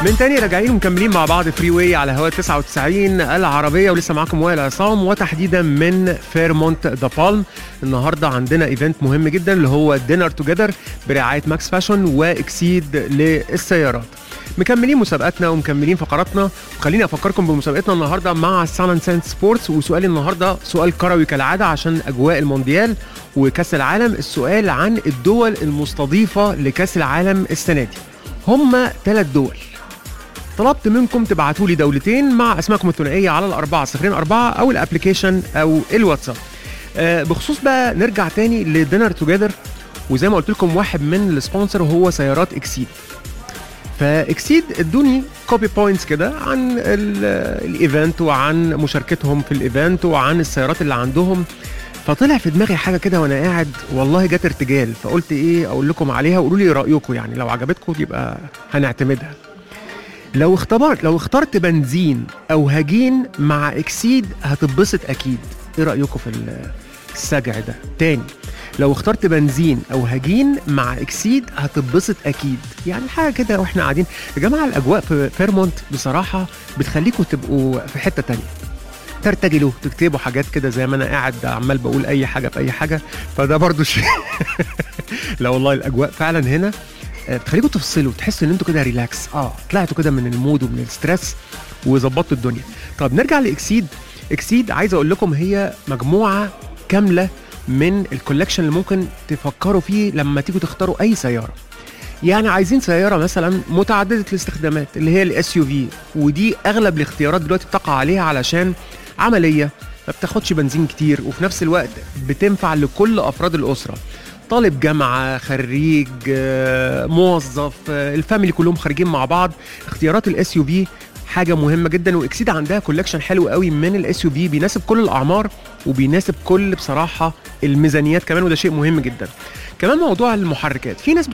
من تاني راجعين ومكملين مع بعض فري واي على هواء 99 العربيه ولسه معاكم وائل عصام وتحديدا من فيرمونت ذا بالم النهارده عندنا ايفنت مهم جدا اللي هو دينر توجذر برعايه ماكس فاشن واكسيد للسيارات مكملين مسابقاتنا ومكملين فقراتنا وخليني افكركم بمسابقتنا النهارده مع سان سنت سبورتس وسؤال النهارده سؤال كروي كالعاده عشان اجواء المونديال وكاس العالم السؤال عن الدول المستضيفه لكاس العالم السنه دي هم ثلاث دول طلبت منكم تبعتوا لي دولتين مع اسمائكم الثنائيه على الأربعة صفرين أربعة أو الأبلكيشن أو الواتساب آه بخصوص بقى نرجع تاني لدينر توجذر وزي ما قلت لكم واحد من السبونسر هو سيارات اكسيد فاكسيد ادوني كوبي بوينتس كده عن ال- الايفنت وعن مشاركتهم في الايفنت وعن السيارات اللي عندهم فطلع في دماغي حاجه كده وانا قاعد والله جت ارتجال فقلت ايه اقول لكم عليها وقولوا لي رايكم يعني لو عجبتكم يبقى هنعتمدها لو اختبرت لو اخترت بنزين او هجين مع اكسيد هتتبسط اكيد ايه رايكم في ال- السجع ده تاني لو اخترت بنزين او هجين مع اكسيد هتتبسط اكيد يعني حاجه كده واحنا قاعدين يا جماعه الاجواء في فيرمونت بصراحه بتخليكم تبقوا في حته تانية ترتجلوا تكتبوا حاجات كده زي ما انا قاعد عمال بقول اي حاجه في اي حاجه فده برضو شيء لا والله الاجواء فعلا هنا آه، بتخليكم تفصلوا تحسوا ان انتوا كده ريلاكس اه طلعتوا كده من المود ومن الستريس وظبطتوا الدنيا طب نرجع لاكسيد اكسيد عايز اقول لكم هي مجموعه كامله من الكولكشن اللي ممكن تفكروا فيه لما تيجوا تختاروا اي سياره يعني عايزين سياره مثلا متعدده الاستخدامات اللي هي الاس يو في ودي اغلب الاختيارات دلوقتي بتقع عليها علشان عمليه ما بتاخدش بنزين كتير وفي نفس الوقت بتنفع لكل افراد الاسره طالب جامعه خريج آه، موظف آه، الفاميلي كلهم خارجين مع بعض اختيارات الاس يو في حاجه مهمه جدا واكسيد عندها كولكشن حلو قوي من الاس يو في بيناسب كل الاعمار وبيناسب كل بصراحه الميزانيات كمان وده شيء مهم جدا كمان موضوع المحركات في ناس